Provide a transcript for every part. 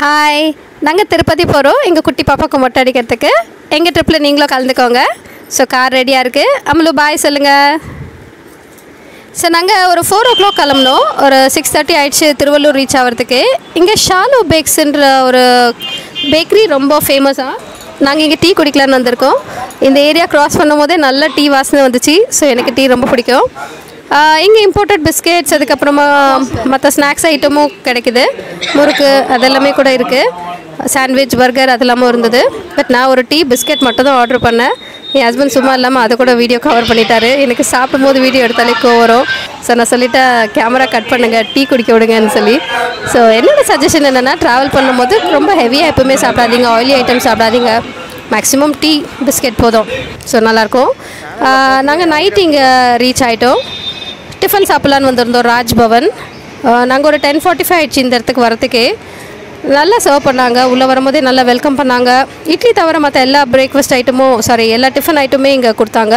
hi நாங்கள் திருப்பதி போகிறோம் எங்கள் குட்டி பாப்பாவுக்கு மொட்டை அடிக்கிறதுக்கு எங்கள் ட்ரிப்பில் நீங்களும் கலந்துக்கோங்க ஸோ கார் ரெடியாக இருக்குது அம்மலு பாய் சொல்லுங்கள் ஸோ நாங்கள் ஒரு ஃபோர் ஓ கிளாக் கிளம்புனோம் ஒரு சிக்ஸ் தேர்ட்டி ஆயிடுச்சு திருவள்ளூர் ரீச் ஆகிறதுக்கு இங்கே ஷாலு பேக்ஸ்ன்ற ஒரு பேக்கரி ரொம்ப ஃபேமஸாக நாங்கள் இங்கே டீ குடிக்கலான்னு வந்திருக்கோம் இந்த ஏரியா க்ராஸ் பண்ணும்போதே நல்ல டீ வாசனை வந்துச்சு ஸோ எனக்கு டீ ரொம்ப பிடிக்கும் இங்கே இம்போர்ட்டட் பிஸ்கெட்ஸ் அதுக்கப்புறமா மற்ற ஸ்நாக்ஸ் ஐட்டமும் கிடைக்குது முறுக்கு அதெல்லாமே கூட இருக்குது சாண்ட்விச் பர்கர் அதெல்லாமும் இருந்தது பட் நான் ஒரு டீ பிஸ்கெட் மட்டும் தான் ஆர்டர் பண்ணேன் என் ஹஸ்பண்ட் சும்மா இல்லாமல் அதை கூட வீடியோ கவர் பண்ணிட்டாரு எனக்கு சாப்பிடும்போது வீடியோ எடுத்தாலே கோவம் வரும் ஸோ நான் சொல்லிட்டேன் கேமரா கட் பண்ணுங்கள் டீ குடிக்க விடுங்கன்னு சொல்லி ஸோ என்னோட சஜஷன் என்னென்னா ட்ராவல் பண்ணும்போது ரொம்ப ஹெவியாக எப்பவுமே சாப்பிடாதீங்க ஆயிலி ஐட்டம் சாப்பிடாதீங்க மேக்ஸிமம் டீ பிஸ்கெட் போதும் ஸோ நல்லாயிருக்கும் நாங்கள் நைட் இங்கே ரீச் ஆகிட்டோம் டிஃபன் சாப்பிட்லான்னு வந்திருந்தோம் ராஜ் பவன் நாங்கள் ஒரு டென் ஃபார்ட்டி ஃபைவ் ஆயிடுச்சு இந்த இடத்துக்கு வரத்துக்கே நல்லா சர்வ் பண்ணாங்க உள்ளே வரும்போதே நல்லா வெல்கம் பண்ணாங்க இட்லி தவிர மற்ற எல்லா பிரேக்ஃபாஸ்ட் ஐட்டமும் சாரி எல்லா டிஃபன் ஐட்டமுமே இங்கே கொடுத்தாங்க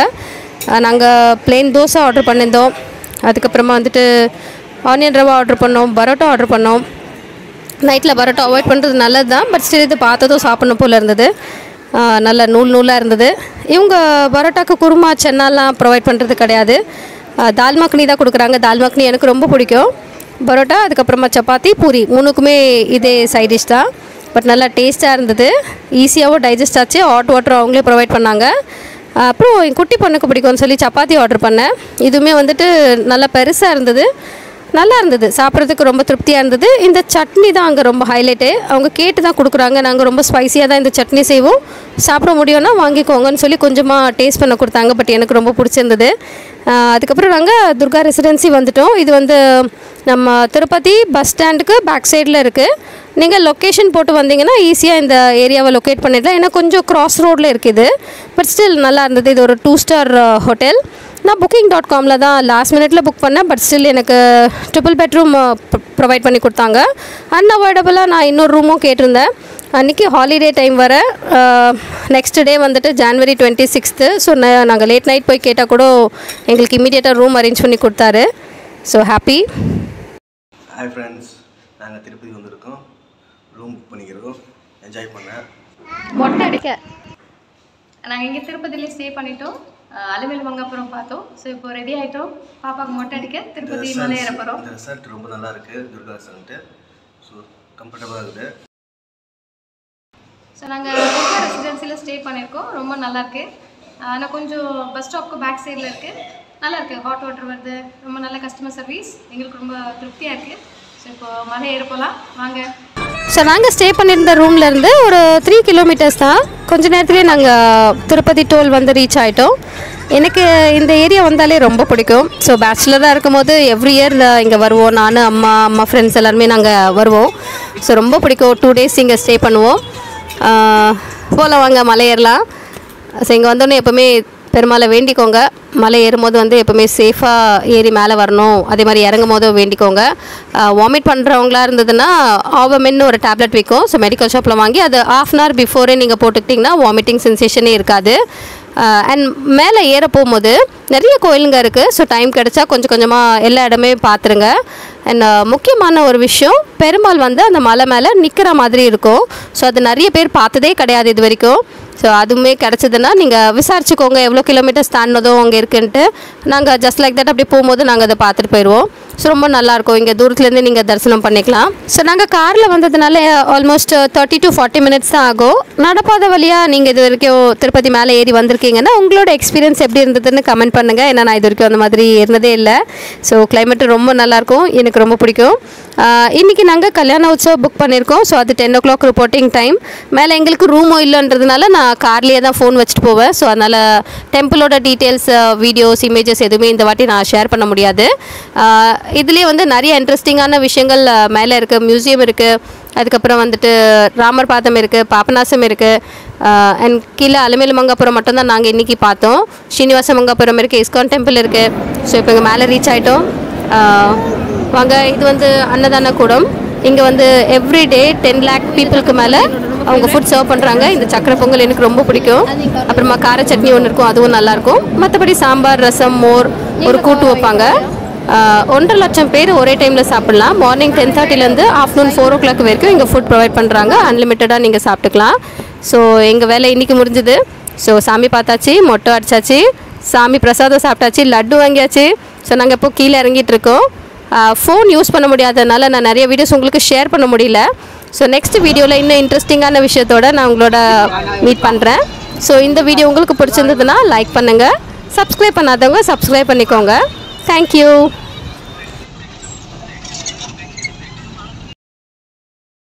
நாங்கள் plain தோசை ஆர்டர் பண்ணியிருந்தோம் அதுக்கப்புறமா வந்துட்டு ஆனியன் ரவா ஆர்டர் பண்ணோம் பரோட்டா ஆர்டர் பண்ணோம் நைட்டில் பரோட்டா அவாய்ட் பண்ணுறது நல்லது தான் பட் ஸ்டில் இது பார்த்ததும் சாப்பிடணும் போல் இருந்தது ஆ, நல்ல நூல் நூலாக இருந்தது இவங்க பரோட்டாக்கு குருமா சென்னாலாம் ப்ரொவைட் பண்ணுறது கிடையாது ஆ, தால் மக்னி தான் கொடுக்குறாங்க தால் மக்னி எனக்கு ரொம்ப பிடிக்கும் பரோட்டா அதுக்கப்புறமா சப்பாத்தி பூரி மூணுக்குமே இதே சைட் டிஷ் தான் பட் நல்லா டேஸ்ட்டாக இருந்தது ஈஸியாகவும் டைஜஸ்ட் ஆச்சு ஹாட் வாட்டர் அவங்களே ப்ரொவைட் பண்ணாங்க அப்புறம் என் குட்டி பொண்ணுக்கு பிடிக்கும்னு சொல்லி சப்பாத்தி ஆர்டர் பண்ணேன் இதுவுமே வந்துட்டு நல்லா பெருசாக இருந்தது நல்லா இருந்தது சாப்பிட்றதுக்கு ரொம்ப திருப்தியாக இருந்தது இந்த சட்னி தான் அங்கே ரொம்ப ஹைலைட்டு அவங்க கேட்டு தான் கொடுக்குறாங்க நாங்கள் ரொம்ப ஸ்பைசியாக தான் இந்த சட்னி செய்வோம் சாப்பிட முடியும்னா வாங்கிக்கோங்கன்னு சொல்லி கொஞ்சமாக டேஸ்ட் பண்ண கொடுத்தாங்க பட் எனக்கு ரொம்ப பிடிச்சிருந்தது ஆஹ் அதுக்கப்புறம் நாங்கள் துர்கா ரெசிடென்சி வந்துட்டோம் இது வந்து நம்ம திருப்பதி பஸ் ஸ்டாண்டுக்கு பேக் சைடில் இருக்குது நீங்கள் லொக்கேஷன் போட்டு வந்தீங்கன்னா ஈஸியாக இந்த ஏரியாவை லொக்கேட் பண்ணிடலாம் ஏன்னா கொஞ்சம் கிராஸ் ரோடில் இருக்குது பட் ஸ்டில் நல்லா இருந்தது இது ஒரு டூ ஸ்டார் ஹோட்டல் நான் புக்கிங் டாட் காமில் தான் லாஸ்ட் மினிட்ல புக் பண்ணேன் பட் ஸ்டில் எனக்கு ட்ரிபிள் பெட்ரூம் ப்ரொவைட் பண்ணி கொடுத்தாங்க அன்அவாய்டபுளாக நான் இன்னொரு ரூமும் கேட்டிருந்தேன் அன்றைக்கி ஹாலிடே டைம் வர நெக்ஸ்ட் டே வந்துட்டு ஜான்வரி டுவெண்ட்டி சிக்ஸ்த்து ஸோ நாங்கள் லேட் நைட் போய் கேட்டால் கூட எங்களுக்கு இமீடியட்டாக ரூம் அரேஞ்ச் பண்ணி கொடுத்தாரு ஸோ ஹாப்பி ஹாய் ஃப்ரெண்ட்ஸ் நாங்கள் திருப்பதி வந்திருக்கோம் ரூம் புக் பண்ணிக்கிறோம் என்ஜாய் பண்ணேன் மொட்டை அடிக்க நாங்கள் இங்கே திருப்பதியிலே ஸ்டே பண்ணிட்டோம் அஹ் அலுமேலு மங்காபுரம் பார்த்தோம் ஸோ இப்போ ரெடி ஆகிட்டோம் பாப்பாவுக்கு மொட்டை அடிக்க திருப்பதி மலை ஏற போகிறோம் இந்த ரெசார்ட் ரொம்ப நல்லா இருக்குது துர்கா ரெசார்ட்டு ஸோ கம்ஃபர்டபுளாக இருக்குது ஸோ நாங்கள் துர்கா ரெசிடென்சியில் ஸ்டே பண்ணியிருக்கோம் ரொம்ப நல்லா இருக்கு ஆனால் கொஞ்சம் பஸ் ஸ்டாப்க்கு பேக் சைடில் இருக்குது நல்லா இருக்குது ஹாட் வாட்டர் வருது ரொம்ப நல்ல கஸ்டமர் சர்வீஸ் எங்களுக்கு ரொம்ப திருப்தியாக இருக்குது ஸோ இப்போ மலை ஏற போகலாம் வாங்க ஸோ நாங்கள் ஸ்டே பண்ணியிருந்த ரூம்லேருந்து ஒரு த்ரீ கிலோமீட்டர்ஸ் தான் கொஞ்ச நேரத்துலேயே நாங்கள் திருப்பதி டோல் வந்து ரீச் ஆகிட்டோம் எனக்கு இந்த ஏரியா வந்தாலே ரொம்ப பிடிக்கும் ஸோ பேச்சுலராக இருக்கும்போது எவ்ரி இயர் இங்கே வருவோம் நான் அம்மா அம்மா ஃப்ரெண்ட்ஸ் எல்லாருமே நாங்கள் வருவோம் ஸோ ரொம்ப பிடிக்கும் டூ டேஸ் இங்கே ஸ்டே பண்ணுவோம் போகலாம் வாங்க மலை ஏறலாம் ஸோ இங்கே வந்தோடனே எப்போவுமே பெருமாளை வேண்டிக்கோங்க மலை ஏறும்போது வந்து எப்போவுமே சேஃபாக ஏறி மேலே வரணும் அதே மாதிரி இறங்கும் போதும் வேண்டிக்கோங்க வாமிட் பண்ணுறவங்களா இருந்ததுன்னா ஆவமென்னு ஒரு டேப்லெட் விற்கும் ஸோ மெடிக்கல் ஷாப்பில் வாங்கி அது ஆஃப் அன் ஹவர் பிஃபோரே நீங்கள் போட்டுக்கிட்டிங்கன்னா வாமிட்டிங் சென்சேஷனே இருக்காது அண்ட் மேலே ஏற போகும்போது நிறைய கோயிலுங்க இருக்குது ஸோ டைம் கிடைச்சா கொஞ்சம் கொஞ்சமாக எல்லா இடமே பார்த்துருங்க அண்ட் முக்கியமான ஒரு விஷயம் பெருமாள் வந்து அந்த மலை மேலே நிற்கிற மாதிரி இருக்கும் ஸோ அது நிறைய பேர் பார்த்ததே கிடையாது இது வரைக்கும் ஸோ அதுவுமே கிடச்சதுன்னா நீங்கள் விசாரிச்சுக்கோங்க எவ்வளோ கிலோமீட்டர்ஸ் தாண்டினதும் அங்கே இருக்குன்ட்டு நாங்கள் ஜஸ்ட் லைக் தட் அப்படி போகும்போது நாங்கள் அதை பார்த்துட்டு போயிடுவோம் ஸோ ரொம்ப நல்லாயிருக்கும் இங்கே தூரத்துலேருந்து நீங்கள் தரிசனம் பண்ணிக்கலாம் ஸோ நாங்கள் காரில் வந்ததுனால almost thirty to forty minutes தான் ஆகும் நடப்பாத வழியாக நீங்கள் இது வரைக்கும் திருப்பதி மேலே ஏறி வந்திருக்கீங்கன்னா உங்களோட எக்ஸ்பீரியன்ஸ் எப்படி இருந்ததுன்னு கமெண்ட் பண்ணுங்கள் ஏன்னா நான் இது வரைக்கும் அந்த மாதிரி இருந்ததே இல்லை ஸோ climate ரொம்ப நல்லாயிருக்கும் எனக்கு ரொம்ப பிடிக்கும் ஆஹ் இன்னைக்கு நாங்கள் கல்யாண உற்சவம் புக் பண்ணியிருக்கோம் ஸோ அது ten o'clock reporting time மேலே எங்களுக்கு ரூமோ இல்லைன்றதுனால நான் கார்லேயே தான் ஃபோன் வச்சுட்டு போவேன் ஸோ அதனால் டெம்பிளோட டீட்டெயில்ஸ் வீடியோஸ் இமேஜஸ் எதுவுமே இந்த வாட்டி நான் ஷேர் பண்ண முடியாது இதுலேயே வந்து நிறைய இன்ட்ரெஸ்டிங்கான விஷயங்கள் ஆஹ் மேலே இருக்குது மியூசியம் இருக்குது அதுக்கப்புறம் வந்துட்டு ராமர் பாதம் இருக்குது பாபநாசம் இருக்குது அண்ட் கீழே அலமேலு மங்காபுரம் மட்டும்தான் நாங்கள் இன்றைக்கி பார்த்தோம் ஸ்ரீனிவாச மங்காபுரம் இருக்குது இஸ்கான் டெம்பிள் இருக்குது ஸோ இப்போ இங்கே மேலே ரீச் ஆகிட்டோம் வாங்க இது வந்து அன்னதான கூடம் இங்கே வந்து எவ்ரி டே டென் லேக் பீப்புளுக்கு மேலே அவங்க ஃபுட் சர்வ் பண்ணுறாங்க இந்த சக்கரை பொங்கல் எனக்கு ரொம்ப பிடிக்கும் அப்புறமா கார சட்னி ஒன்று இருக்கும் அதுவும் நல்லாயிருக்கும் மற்றபடி சாம்பார் ரசம் மோர் ஒரு கூட்டு வைப்பாங்க ஆஹ், ஒன்றரை லட்சம் பேர் ஒரே டைமில் சாப்பிட்லாம் மார்னிங் டென் தேர்ட்டிலேருந்து ஆஃப்டர்நூன் ஃபோர் ஓ கிளாக் வரைக்கும் இங்கே ஃபுட் ப்ரொவைட் பண்ணுறாங்க அன்லிமிட்டடாக நீங்கள் சாப்பிட்டுக்கலாம் ஸோ எங்கள் வேலை இன்றைக்கி முடிஞ்சுது ஸோ சாமி பார்த்தாச்சு மொட்டை அடிச்சாச்சு சாமி பிரசாதம் சாப்பிட்டாச்சு லட்டு வாங்கியாச்சு ஸோ நாங்கள் இப்போ கீழே இறங்கிட்டு இருக்கோம் ஃபோன் யூஸ் பண்ண முடியாதனால நான் நிறைய வீடியோஸ் உங்களுக்கு ஷேர் பண்ண முடியல ஸோ நெக்ஸ்ட் வீடியோவில் இன்னும் இன்ட்ரெஸ்டிங்கான விஷயத்தோட நான் உங்களோட மீட் பண்ணுறேன் ஸோ இந்த வீடியோ உங்களுக்கு பிடிச்சிருந்ததுன்னா லைக் பண்ணுங்கள் சப்ஸ்கிரைப் பண்ணாதவங்க சப்ஸ்கிரைப் பண்ணிக்கோங்க தேங்க்யூ